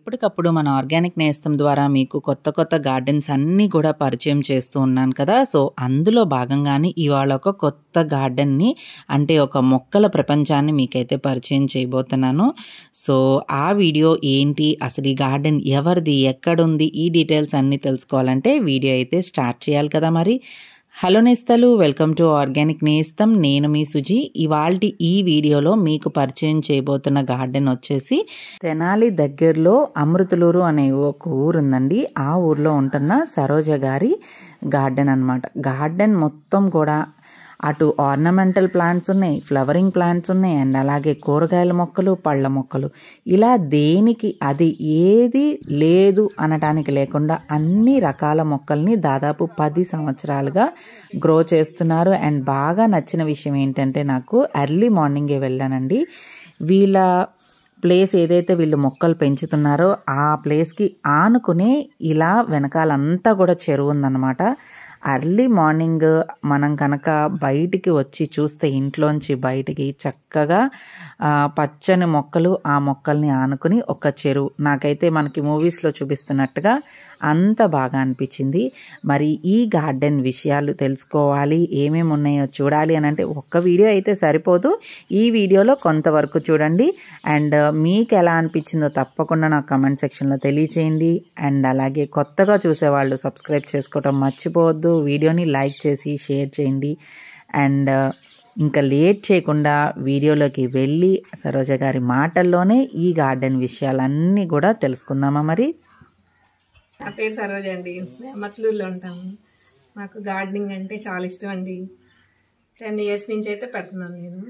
ఎప్పటికప్పుడు మన ఆర్గానిక్ నేస్తం ద్వారా మీకు కొత్త కొత్త గార్డెన్స్ అన్నీ కూడా పరిచయం చేస్తూ ఉన్నాను కదా సో అందులో భాగంగానే ఇవాళ ఒక కొత్త గార్డెన్ని అంటే ఒక మొక్కల ప్రపంచాన్ని మీకైతే పరిచయం చేయబోతున్నాను సో ఆ వీడియో ఏంటి అసలు ఈ గార్డెన్ ఎవరిది ఎక్కడుంది ఈ డీటెయిల్స్ అన్నీ తెలుసుకోవాలంటే వీడియో అయితే స్టార్ట్ చేయాలి కదా మరి హలో నేస్తలు వెల్కమ్ టు ఆర్గానిక్ నేస్తం నేను మీ సుజి ఇవాల్టి ఈ వీడియోలో మీకు పరిచయం చేయబోతున్న గార్డెన్ వచ్చేసి తెనాలి దగ్గరలో అమృతలూరు అనే ఒక ఊరు ఉందండి ఆ ఊర్లో ఉంటున్న సరోజ గారి గార్డెన్ అనమాట గార్డెన్ మొత్తం కూడా అటు ఆర్నమెంటల్ ప్లాంట్స్ ఉన్నాయి ఫ్లవరింగ్ ప్లాంట్స్ ఉన్నాయి అండ్ అలాగే కూరగాయల మొక్కలు పళ్ళ మొక్కలు ఇలా దేనికి అది ఏది లేదు అనటానికి లేకుండా అన్ని రకాల మొక్కల్ని దాదాపు పది సంవత్సరాలుగా గ్రో చేస్తున్నారు అండ్ బాగా నచ్చిన విషయం ఏంటంటే నాకు ఎర్లీ మార్నింగే వెళ్ళానండి వీళ్ళ ప్లేస్ ఏదైతే వీళ్ళు మొక్కలు పెంచుతున్నారో ఆ ప్లేస్కి ఆనుకునే ఇలా వెనకాలంతా కూడా చెరువు ఉందన్నమాట అర్లీ మార్నింగ్ మనం కనుక బయటికి వచ్చి చూస్తే ఇంట్లోంచి బయటికి చక్కగా పచ్చని మొక్కలు ఆ మొక్కల్ని ఆనుకుని ఒక చెరువు నాకైతే మనకి మూవీస్లో చూపిస్తున్నట్టుగా అంత బాగా అనిపించింది మరి ఈ గార్డెన్ విషయాలు తెలుసుకోవాలి ఏమేమి ఉన్నాయో చూడాలి అని అంటే ఒక్క వీడియో అయితే సరిపోదు ఈ వీడియోలో కొంతవరకు చూడండి అండ్ మీకు ఎలా అనిపించిందో తప్పకుండా నాకు కమెంట్ సెక్షన్లో తెలియచేయండి అండ్ అలాగే కొత్తగా చూసేవాళ్ళు సబ్స్క్రైబ్ చేసుకోవటం మర్చిపోవద్దు వీడియోని లైక్ చేసి షేర్ చేయండి అండ్ ఇంకా లేట్ చేయకుండా వీడియోలోకి వెళ్ళి సరోజ గారి మాటల్లోనే ఈ గార్డెన్ విషయాలన్నీ కూడా తెలుసుకుందామా మరి నా పేరు సరోజ అండి మేము మట్లూరులో ఉంటాము నాకు గార్డెనింగ్ అంటే చాలా ఇష్టం అండి టెన్ ఇయర్స్ నుంచి అయితే పెడుతున్నాను నేను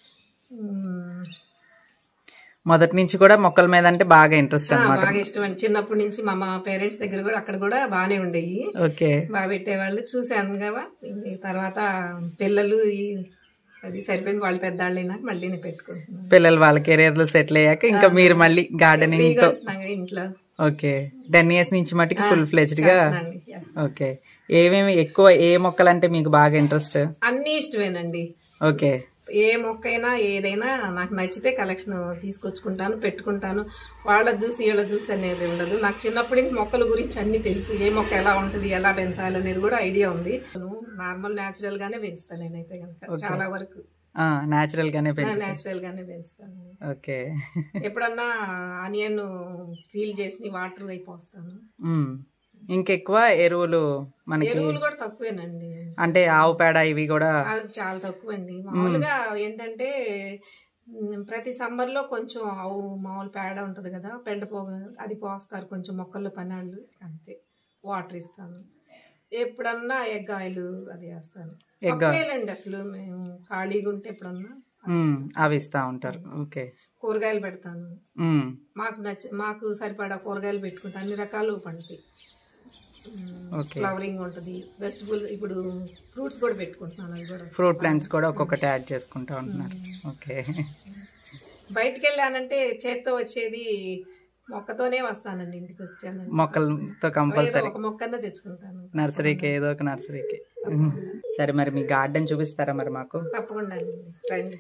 మ్మ్. మొదటి నుంచి కూడా మొక్కల మీద అంటే బాగా ఇంట్రెస్ట్ ఆ, అనమాట బాగా ఇష్టం అండి చిన్నప్పటి నుంచి మా మా పేరెంట్స్ దగ్గర కూడా అక్కడ కూడా బాగానే ఉండేవి ఓకే బాగా పెట్టేవాళ్ళు చూశాను కదా ఈ తర్వాత పిల్లలు ఈ- అది సరిపోయింది వాళ్ళు పెద్దవాళ్ళైనా మళ్ళీ నేను పెట్టుకుంటున్నాను పిల్లలు వాళ్ళ కెరీర్ లో సెటిల్ అయ్యాక ఇంకా మీరు మళ్ళీ గార్డెనింగ్ తో ఉంటున్నాం కదా ఇంట్లో ఓకే టెన్ ఇయర్స్ నుంచి మటుకి ఫుల్ ఫ్లెజ్డ్ గా చేస్తున్నాను. యా. ఓకే ఏమేమి ఎక్కువ ఏ మొక్కలు అంటే మీకు బాగా ఇంట్రెస్ట్ అన్నీ ఇష్టమేనండి ఓకే ఏ మొక్కైనా ఏదైనా నాకు నచ్చితే కలెక్షన్ తీసుకొచ్చుకుంటాను పెట్టుకుంటాను వాళ్ళ జ్యూస్ వీళ్ళ జ్యూస్ అనేది ఉండదు నాకు చిన్నప్పటి నుంచి మొక్కల గురించి అన్ని తెలుసు ఏ మొక్క ఎలా ఉంటుంది ఎలా పెంచాలి అనేది కూడా ఐడియా ఉంది నార్మల్ న్యాచురల్ గానే పెంచుతాను నేనైతే కనుక చాలా వరకు నాచురల్ గానే పెంచు న్యాచురల్ గానే పెంచుతాను ఓకే ఎప్పుడన్నా ఆనియన్ ఫీల్ చేసి వాటర్ అయిపోస్తాను మ్మ్. ఇంకెక్కువ ఎరువులు మనకి ఎరువులు కూడా తక్కువేనండి అంటే ఆవు పేడ ఇవి కూడా అది చాలా తక్కువ అండి మామూలుగా ఏంటంటే ఉమ్, ప్రతి సమ్మర్ లో కొంచెం ఆవు మామూలు పేడ ఉంటది కదా పెండ పోగ అది పోస్తారు కొంచెం మొక్కల్లో పనాళ్ళు అంతే వాటర్ ఇస్తాను ఎప్పుడన్నా ఎగ్ ఆయిల్ అది వేస్తాను తక్కువేనండి అసలు మేము ఖాళీగా ఉంటే ఎప్పుడన్నా మ్మ్. అవి ఇస్తా ఉంటారు ఓకే కూరగాయలు పెడతాను మ్మ్. మాకు నచ్చ మాకు సరిపడా కూరగాయలు పెట్టుకుంటాను అన్ని రకాలు పండుతాయి ఓకే ఫ్లవరింగ్ ఉంటుంది వెజిటబుల్ ఇప్పుడు ఫ్రూట్స్ కూడా పెట్టుకుంటున్నాను అవి కూడా ఫ్రూట్ ప్లాంట్స్ కూడా ఒక్కొక్కటి యాడ్ చేసుకుంటా ఉంటున్నారు ఓకే బయటికి వెళ్ళానంటే చేత్తో వచ్చేది మొక్కతోనే వస్తానండి ఇంటికి వచ్చానండి మొక్కలతో ఏదో కంపల్సరీ ఒక మొక్కనే తెచ్చుకుంటాను నర్సరీకి ఏదో ఒక నర్సరీకి సరే మరి మీ గార్డెన్ చూపిస్తారా మరి మాకు తప్పకుండా అండి. రండి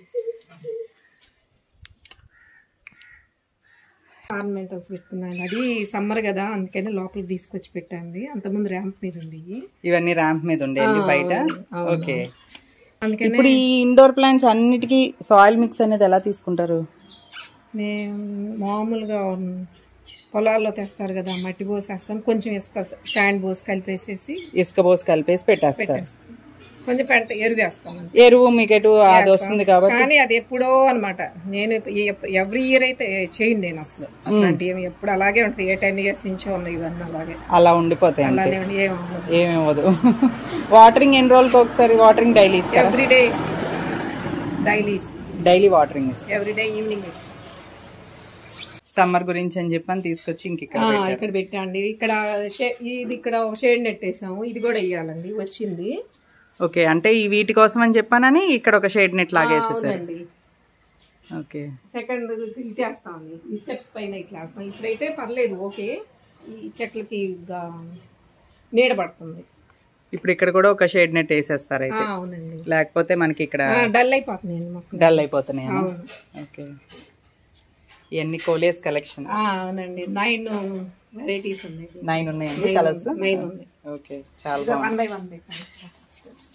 ఆర్నమెంటల్స్ పెట్టుకున్నాను అది సమ్మర్ కదా అందుకని లోపలికి తీసుకొచ్చి పెట్టండి అంతకుముందు ర్యాంప్ మీద ఉంది ఇవన్నీ ర్యాంప్ మీద ఉండేది బయట అవును. ఓకే అందుకని ఇప్పుడు ఈ ఇండోర్ ప్లాంట్స్ అన్నిటికీ సాయిల్ మిక్స్ అనేది ఎలా తీసుకుంటారు నేను మామూలుగా పొలాల్లో తెస్తారు కదా మట్టి పోసేస్తాను కొంచెం ఇసుక శాండ్ పోసి కలిపేసేసి ఇసుక పోసి కలిపేసి పెట్టేస్తారు పెట్టేస్తాను కొంచెం పెంట ఎరువేస్తాను ఎరువు మీకు ఎటు అది వస్తుంది కాబట్టి కానీ అది ఎప్పుడో అన్నమాట నేను ఎవ్రీ ఇయర్ అయితే చేయను నేను అసలు అట్లాంటి ఏమి ఎప్పుడు అలాగే ఉంటుంది ఏ టెన్ ఇయర్స్ నుంచో ఉన్నాయి ఇవన్నీ అలాగే అలా ఉండిపోతాయి అంతే అలానే ఉండి ఏం అవ్వదు ఏమి ఇవ్వదు వాటరింగ్ ఎన్ని రోజులకి ఒకసారి వాటరింగ్ డైలీ ఇస్తారు every day daily daily watering ఇస్తారు ఎవ్రీ డే ఈవినింగ్ ఇస్తాను సమ్మర్ గురించి అని చెప్పని తీసుకొచ్చి ఇంక ఇక్కడ ఆ, ఇక్కడ పెట్టండి ఇక్కడ షే- ఇది ఇక్కడ ఒక షేడ్ నెట్టేసాము ఇది కూడా వేయాలండి వచ్చింది ఓకే అంటే ఈ వీటి కోసం అని చెప్పానని ఇక్కడ ఒక షేడ్ నెట్ లాగేసేసారు అవునండి ఓకే సెకండ్ ఇటేస్తామండి ఈ స్టెప్స్ పైన ఇట్లా వేస్తాం ఇప్పుడైతే పర్లేదు ఓకే ఈ చెట్లకి గా- నీడ పడుతుంది ఇప్పుడు ఇక్కడ కూడా ఒక షేడ్ నెట్ వేసేస్తారు ఆ, అయితే అవునండి లేకపోతే మనకి ఇక్కడ డల్ అయిపోతున్నాయండి మొక్కలు డల్ అయిపోతున్నాయి అవును ఓకే ఇవన్నీ కోలేస్ కలెక్షన్ ఆ, అవునండి నైన్ వెరైటీస్ ఉన్నాయి నైన్ ఉన్నాయండి కలర్స్ నైన్ ఉన్నాయి ఓకే చాలా ఇక బాగుంది వన్ బై వన్ పెట్టాను స్టెప్స్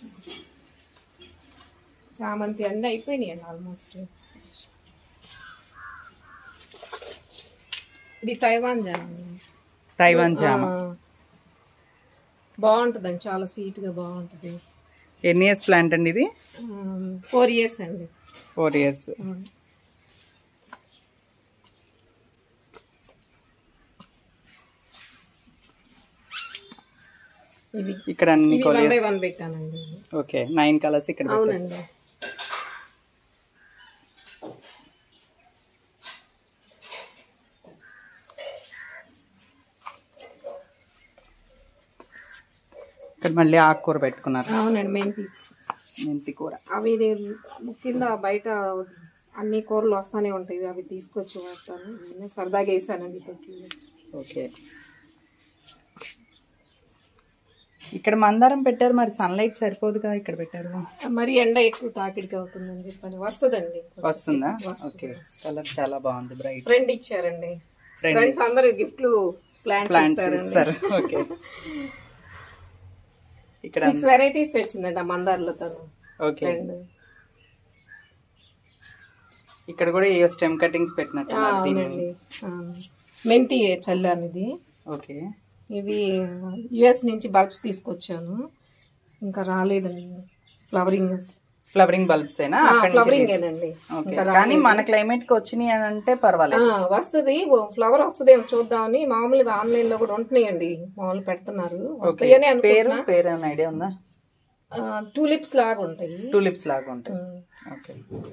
చామంతి అన్నీ అయిపోయినాయండి ఆల్మోస్ట్ ఇది తైవాన్ జామ్ తైవాన్ జామ బాగుంటుందండి చాలా స్వీట్గా బాగుంటుంది ఎన్ని ఇయర్స్ ప్లాంట్ అండి ఇది ఫోర్ ఇయర్స్ అండి ఫోర్ ఇయర్స్ ఆ. ఇది ఇక్కడ అన్ని ఇవి వన్ బై కోలేస్ వన్ పెట్టానండి ఓకే నైన్ కలర్స్ ఇక్కడ పెట్టేసి. అవునండి ఇక్కడ మళ్ళీ ఆకుకూర పెట్టుకున్నారు అవునండి మెంతి మెంతి కూర అవి ఇది కింద బయట అన్ని కూరలు వస్తానే ఉంటాయి అవి తీసుకొచ్చి వేస్తాను నేను సరదాగా వేసానండి తొట్టిలో ఓకే ఇక్కడ మందారం పెట్టారు మరి సన్లైట్ సరిపోదుగా ఇక్కడ పెట్టారు మరి ఎండ ఎక్కువ తాకిడికి అవుతుందని చెప్పని వస్తుందండి వస్తుందా ఓకే కలర్ చాలా బాగుంది బ్రైట్ ఫ్రెండ్ ఇచ్చారండి Friend ఫ్రెండ్స్ అందరు గిఫ్ట్లు ప్లాంట్స్ ప్లాంట్స్ ఇస్తారండి ఇస్తారు ఓకే ఇక్కడ సిక్స్ వెరైటీస్ తెచ్చిందండి ఆ మందార్లో తను ఓకే ఫ్రెండ్ ఇక్కడ కూడా ఏ స్టెమ్ కటింగ్స్ పెట్టినట్టు అవునండి ఆ. మెంతి చల్లాను ఇది ఓకే ఇవి యుఎస్ నుంచి బల్బ్స్ తీసుకొచ్చాను ఇంకా రాలేదండి ఫ్లవరింగ్ ఫ్లవరింగ్ బల్బ్స్ అయినా అక్కడి నుంచి ఫ్లవరింగ్ తీసి- ఏనండి ఓకే కానీ మన క్లైమేట్ కి వచ్చినాయి అని అంటే పర్వాలేదు వస్తుంది ఫ్లవర్ వస్తుందేమో చూద్దామని మామూలుగా ఆన్లైన్ లో కూడా ఉంటున్నాయండి మామూలు పెడుతున్నారు వస్తాయని పేరు అనుకుంటున్నా పేరు ఏమైనా ఐడియా ఉందా టూలిప్స్ లాగా ఉంటాయి టూలిప్స్ లాగా ఉంటాయి ఓకే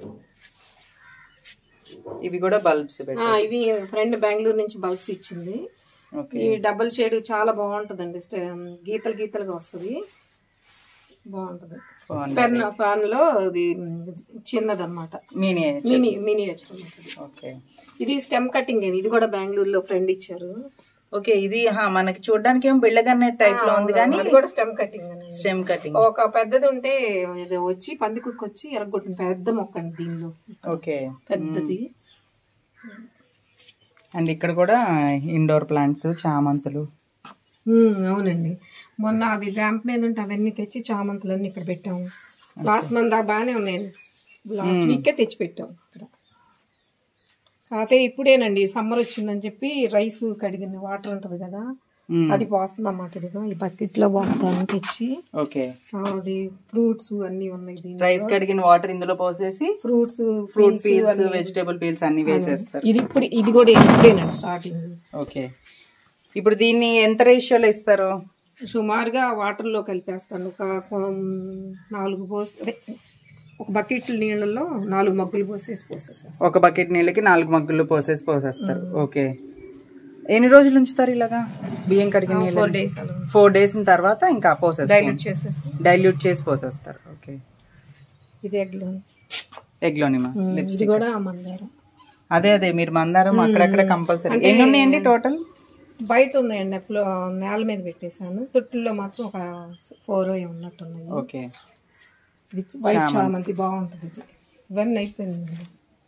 ఇవి కూడా బల్బ్స్ ఆ, పెట్టు ఇవి ఫ్రెండ్ బెంగళూరు నుంచి బల్బ్స్ ఇచ్చింది ఓకే ఈ డబుల్ షేడ్ చాలా బాగుంటుందండి స్టే- గీతలు గీతలుగా వస్తుంది బాగుంటది పెన్ ఫ్యాన్ లో ఇది చిన్నదన్నమాట మీని మినీ మినియేచర్ అన్నమాట ఇది. ఓకే ఇది స్టెమ్ కటింగ్ అండి ఇది కూడా బెంగళూరులో ఫ్రెండ్ ఇచ్చారు ఓకే ఇది హా, మనకి చూడడానికి ఏం బిళ్ళగన్నే టైప్ లో ఉంది కానీ అది కూడా స్టెమ్ కటింగ్ అని స్టెమ్ కటింగ్ ఒక పెద్దది ఉంటే ఇది వచ్చి పంది కుక్క వచ్చి ఎరగొట్టిన పెద్ద మొక్క అండి దీనిలో ఓకే పెద్దది అండ్ ఇక్కడ కూడా ఇండోర్ ప్లాంట్స్ చామంతులు ఉమ్, అవునండి మొన్న అవి ర్యాంప్ మీద ఉంటే అవన్నీ తెచ్చి చామంతులన్నీ ఇక్కడ పెట్టాము లాస్ట్ మంత్ దాకా బాగానే ఉన్నాయండి లాస్ట్ వీకే తెచ్చి పెట్టాం ఇక్కడ కాకపోతే ఇప్పుడేనండి సమ్మర్ వచ్చిందని చెప్పి రైస్ కడిగిన వాటర్ ఉంటుంది కదా మ్మ్. అది పోస్తుంది అన్నమాట ఇదిగో ఈ బకెట్ లో పోస్తాను తెచ్చి ఓకే ఆ, అది ఫ్రూట్స్ అన్ని ఉన్నాయి దీని రైస్ కడిగిన వాటర్ ఇందులో పోసేసి fruits fruit peels vegetable peels అన్ని వేసేస్తారు ఇది ఇప్పుడు ఇది కూడా ఇప్పుడేనండి స్టార్టింగ్ ఓకే ఇప్పుడు దీన్ని ఎంత రేషియోలో ఇస్తారు సుమారుగా వాటర్లో కలిపేస్తాను ఒక కొం- నాలుగు పోసి అదే ఒక బకెట్ నీళ్ళల్లో నాలుగు మగ్గులు పోసేసి పోసేస్తాను ఒక బకెట్ నీళ్ళకి నాలుగు మగ్గులు పోసేసి పోసేస్తారు ఓకే ఎన్ని రోజులు ఉంచుతారు ఇలాగా బియ్యం కడిగిన నీళ్ళు ఫోర్ డేస్ అలా ఫోర్ డేస్ తర్వాత ఇంకా పోసేస్తారు డైల్యూట్ చేసేసి డైల్యూట్ చేసి పోసేస్తారు ఓకే ఇది ఎగ్లో ఎగ్లోనిమా ఇది కూడా మందారం అదే అదే మీరు మందారం అక్కడక్కడ కంపల్సరీ ఎన్ని ఉన్నాయండి టోటల్ బయట ఉన్నాయండి ఎప్పుడు నేల మీద పెట్టేశాను తొట్టుల్లో మాత్రం ఒక ఫోర్ ఉన్నట్టు ఉన్నాయి ఓకే ఇది వైట్ చామంతి బాగుంటుంది ఇది ఇవన్నీ అయిపోయింది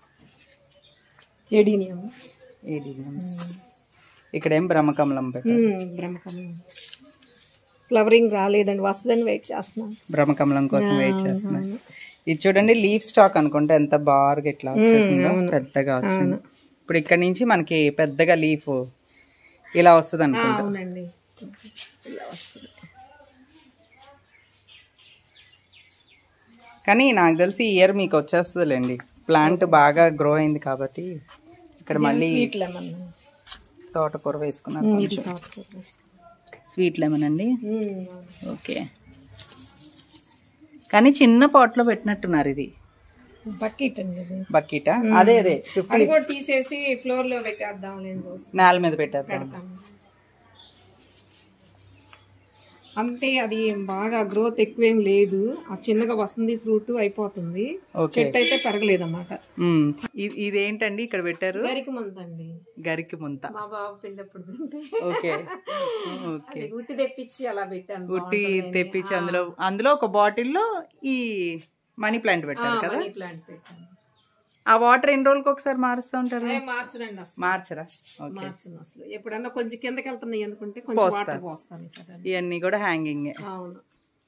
ఎడీనియం ఏడియమ్స్ ఇక్కడేం బ్రహ్మకమలం పెట్టారు బ్రహ్మకమలం ఫ్లవరింగ్ రాలేదండి వస్తుందని వెయిట్ చేస్తున్నాను బ్రహ్మకమలం కోసం వెయిట్ చేస్తున్నాను ఇది చూడండి లీఫ్ స్టాక్ అనుకుంటే ఎంత బాగా ఇట్లా వచ్చేసిందో పెద్దగా వచ్చింది ఇప్పుడు ఇక్కడ నుంచి మనకి పెద్దగా లీఫ్ ఇలా వస్తుంది అనుకుంటా అవునండి ఇలా వస్తుంది కానీ నాకు తెలిసి ఈ ఇయర్ మీకు వచ్చేస్తుందిలేండి ప్లాంట్ బాగా గ్రో అయింది కాబట్టి ఇక్కడ మళ్ళీ స్వీట్ లెమన్ తోటకూర వేసుకున్నారు ఇది తోటకూర వేస్తాను. స్వీట్ లెమన్ అండి ఉమ్, ఓకే కానీ చిన్న పాట్లో పెట్టినట్టున్నారు ఇది బకెట్ అండి ఇది బకెటా అదే అదే ఫిఫ్టీ అది కూడా తీసేసి ఫ్లోర్ లో పెట్టేద్దాం నేను చూస్తాను నేల మీద పెట్టారు పెడతాను అంటే అది బాగా గ్రోత్ ఎక్కువేం లేదు ఆ చిన్నగా వస్తుంది ఫ్రూట్ అయిపోతుంది ఓకే చెట్టు అయితే పెరగలేదు అన్నమాట మ్మ్. ఇ- ఇదేంటండి ఇక్కడ పెట్టారు గరికి మందండి గరికి ముంత మా బాబు పిండప్పుడు తింటే ఓకే ఓకే అది ఉట్టి తెప్పించి అలా పెట్టాను ఉట్టి తెప్పించి అందులో అందులో ఒక బాటిల్లో ఈ మనీ ప్లాంట్ పెట్టారు కదా మనీ ప్లాంట్ పెట్టాను ఆ వాటర్ ఎన్ని రోజులకి ఒకసారి మారుస్తూ ఉంటారు ఏ మార్చరండి అసలు మార్చరా ఓకే మార్చను అసలు ఎప్పుడన్నా కొంచెం కిందకి వెళ్తున్నాయి అనుకుంటే కొంచెం వాటర్ పోస్తాను కదా ఇవన్నీ కూడా హ్యాంగింగ్ అవును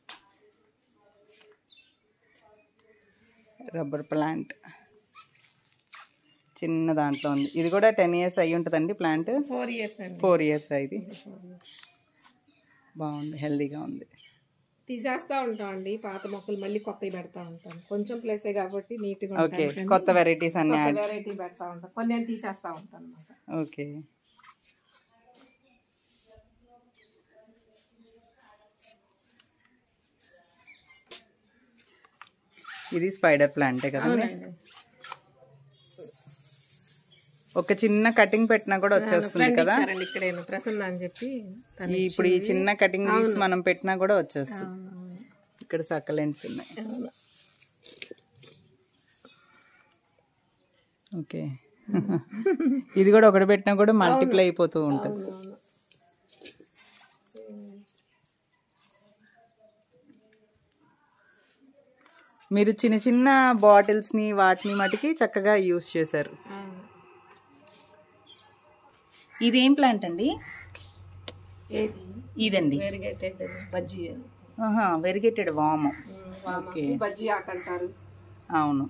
రబ్బర్ ప్లాంట్ చిన్న దాంట్లో ఉంది ఇది కూడా టెన్ ఇయర్స్ అయి ఉంటుందండి ప్లాంట్ ఫోర్ ఇయర్స్ అండి ఫోర్ ఇయర్స్ ఇది బాగుంది హెల్దీగా ఉంది తీసేస్తా ఉంటాం అండి పాత మొక్కలు మళ్ళీ కొత్తవి పెడతా ఉంటాను కొంచెం ప్లేసే కాబట్టి నీట్గా ఓకే కొత్త వెరైటీస్ అన్ని యాడ్ వెరైటీ పెడతా ఉంటాను కొన్ని నేను తీసేస్తా ఉంటాను అనమాట ఓకే ఇది స్పైడర్ ప్లాంటే కదండి ఒక చిన్న కటింగ్ పెట్టినా కూడా వచ్చేస్తుంది కదా ఇచ్చారండి ఇక్కడ ప్రసన్న అని చెప్పి తను ఈ ఇప్పుడు ఈ చిన్న కటింగ్ తీసి మనం పెట్టినా కూడా వచ్చేస్తుంది ఇక్కడ సక్కలెంట్స్ ఉన్నాయి అవును. ఓకే ఇది కూడా ఒకటి పెట్టినా కూడా మల్టిప్లై అయిపోతూ ఉంటుంది అవును. మీరు చిన్న చిన్న బాటిల్స్ ని వాటిని మటుకి చక్కగా యూస్ చేశారు అవును. ఇదేం ప్లాంట్ అండి ఏది ఇదండి వెరిగేటెడ్ బజ్జీ వెరిగేటెడ్ వాము వామకు బజ్జీ ఆకంటారు అవును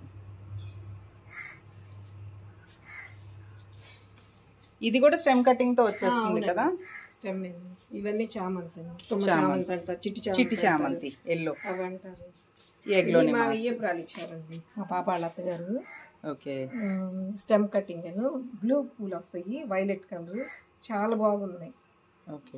ఇది కూడా స్టెమ్ కటింగ్ తో వచ్చేస్తుంది కదా స్టెమ్ ఇవన్నీ చామంతి తుమ్మ చామంతి అంటారు చిట్టి చామంతి చిట్టి చామంతి ఎల్లో అవి అంటారు ఎగ్లో ఇవి మా వియ్యపురాలు ఇచ్చారండి మా పాప వాళ్ళ అత్తగారు ఓకే స్టెమ్ కటింగ్ అని బ్లూ పూలు వస్తాయి వైలెట్ కలర్ చాలా బాగున్నాయి ఓకే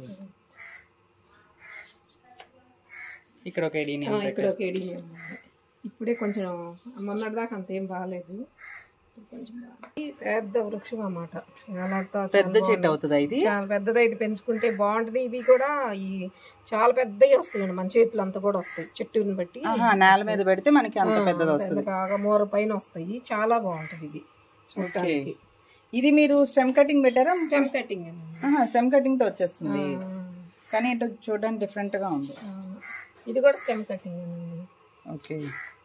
ఇక్కడ ఒక ఎడీని ఆ, ఇక్కడ ఒక ఎడి ఇప్పుడే కొంచెం మొన్నటిదాకా అంతేం బాగాలేదు ఇప్పుడు కొంచెం బాగుంది. పెద్ద వృక్షం అన్నమాట ఎలాంటి పెద్ద చెట్టు అవుతుందా ఇది చాలా పెద్దది ఇది పెంచుకుంటే బాగుంటది ఇవి కూడా ఈ చాలా పెద్దవి వస్తాయండి మన చేతులు అంతా కూడా వస్తాయి చెట్టుని బట్టి ఆహా, నేల మీద పెడితే మనకి అంత పెద్దది వస్తుంది బాగా మూర పైన వస్తాయి చాలా బాగుంటది ఇది ఓకే ఇది మీరు స్టెమ్ కటింగ్ పెట్టారా స్టెమ్ కటింగ్ అని స్టెమ్ కటింగ్ తో వచ్చేస్తుంది కానీ ఇటు చూడడానికి డిఫరెంట్ గా ఉంది ఇది కూడా స్టెమ్ కటింగ్ అండి ఓకే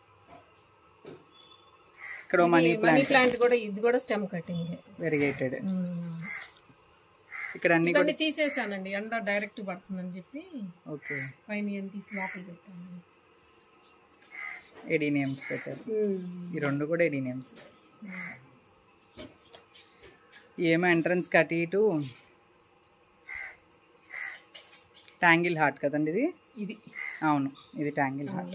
ఇక్కడ మనీ మనీ ప్లాంట్ కూడా ఇది కూడా స్టెమ్ కటింగ్ వెరిగేటెడ్ ఇక్కడ అన్ని ఇవన్నీ తీసేసానండి ఎండ డైరెక్ట్ పడుతుందని చెప్పి ఓకే పైన ఏం తీసి లోపల పెట్టాను ఎడీనియమ్స్ పెట్టారు ఈ రెండు కూడా ఎడీనియమ్స్ ఏమో ఎంట్రన్స్ కట్టి ఇటు ట్యాంగిల్ హార్ట్ కదండి ఇది ఇది అవును ఇది ట్యాంగిల్ హార్ట్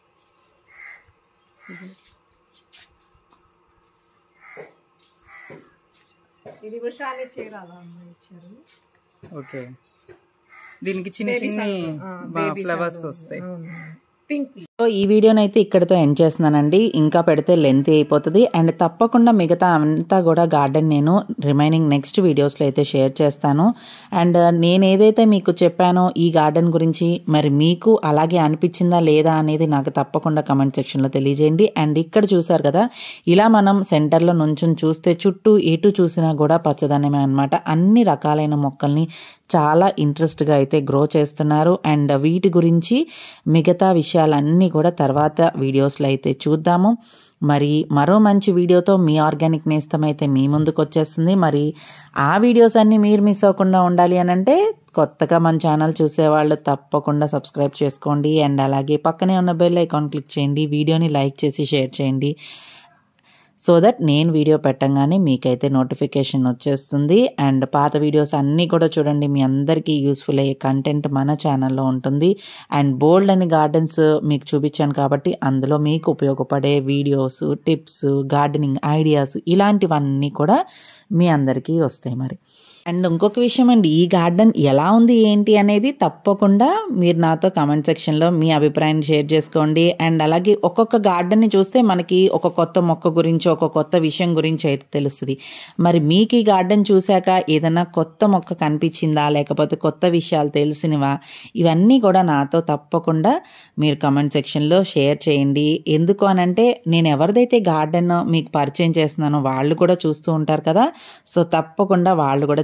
ఇది ఉషాని చీరాల అమ్మ ఇచ్చారు ఓకే దీనికి చిన్న చిన్న ఫ్లవర్స్ వస్తాయి అవును పింక్ సో ఈ వీడియోని అయితే ఇక్కడితో ఎండ్ చేస్తున్నానండి ఇంకా పెడితే లెంత్ అయిపోతుంది అండ్ తప్పకుండా మిగతా అంతా కూడా గార్డెన్ నేను రిమైనింగ్ నెక్స్ట్ వీడియోస్లో అయితే షేర్ చేస్తాను అండ్ నేను ఏదైతే మీకు చెప్పానో ఈ గార్డెన్ గురించి మరి మీకు అలాగే అనిపించిందా లేదా అనేది నాకు తప్పకుండా కమెంట్ సెక్షన్లో తెలియజేయండి అండ్ ఇక్కడ చూసారు కదా ఇలా మనం సెంటర్లో నుంచుని చూస్తే చుట్టూ ఎటు చూసినా కూడా పచ్చదనమే అనమాట అన్ని రకాలైన మొక్కల్ని చాలా ఇంట్రెస్ట్గా అయితే గ్రో చేస్తున్నారు అండ్ వీటి గురించి మిగతా విషయాలన్నీ కూడా తర్వాత వీడియోస్లో అయితే చూద్దాము మరి మరో మంచి వీడియోతో మీ ఆర్గానిక్ నేస్తం అయితే మీ ముందుకు వచ్చేస్తుంది మరి ఆ వీడియోస్ అన్నీ మీరు మిస్ అవ్వకుండా ఉండాలి అని అంటే కొత్తగా మన ఛానల్ చూసేవాళ్ళు తప్పకుండా సబ్స్క్రైబ్ చేసుకోండి అండ్ అలాగే పక్కనే ఉన్న బెల్ ఐకాన్ క్లిక్ చేయండి వీడియోని లైక్ చేసి షేర్ చేయండి సో దట్ నేను వీడియో పెట్టంగానే మీకైతే నోటిఫికేషన్ వచ్చేస్తుంది అండ్ పాత వీడియోస్ అన్నీ కూడా చూడండి మీ అందరికీ యూస్ఫుల్ అయ్యే కంటెంట్ మన ఛానల్లో ఉంటుంది అండ్ బోల్డ్ అని గార్డెన్స్ మీకు చూపించాను కాబట్టి అందులో మీకు ఉపయోగపడే వీడియోస్ టిప్స్ గార్డెనింగ్ ఐడియాస్ ఇలాంటివన్నీ కూడా మీ అందరికీ వస్తాయి మరి అండ్ ఇంకొక విషయం అండి ఈ గార్డెన్ ఎలా ఉంది ఏంటి అనేది తప్పకుండా మీరు నాతో కమెంట్ సెక్షన్లో మీ అభిప్రాయాన్ని షేర్ చేసుకోండి అండ్ అలాగే ఒక్కొక్క గార్డెన్ని చూస్తే మనకి ఒక కొత్త మొక్క గురించి ఒక కొత్త విషయం గురించి అయితే తెలుస్తుంది మరి మీకు ఈ గార్డెన్ చూశాక ఏదైనా కొత్త మొక్క కనిపించిందా లేకపోతే కొత్త విషయాలు తెలిసినవా ఇవన్నీ కూడా నాతో తప్పకుండా మీరు కమెంట్ సెక్షన్లో షేర్ చేయండి ఎందుకు అనంటే నేను ఎవరిదైతే గార్డెన్ మీకు పరిచయం చేస్తున్నానో వాళ్ళు కూడా చూస్తూ ఉంటారు కదా సో తప్పకుండా వాళ్ళు కూడా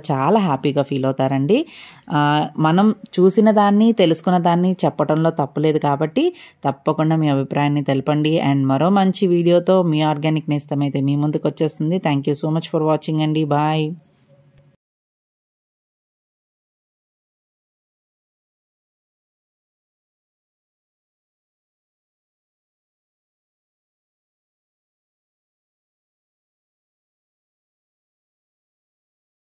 చాలా హ్యాపీగా ఫీల్ అవుతారండి ఆ, మనం చూసిన దాన్ని తెలుసుకున్న దాన్ని చెప్పడంలో తప్పులేదు కాబట్టి తప్పకుండా మీ అభిప్రాయాన్ని తెలపండి అండ్ మరో మంచి వీడియోతో మీ ఆర్గానిక్ నేస్తం అయితే మీ ముందుకు వచ్చేస్తుంది thank you so much for watching అండి బాయ్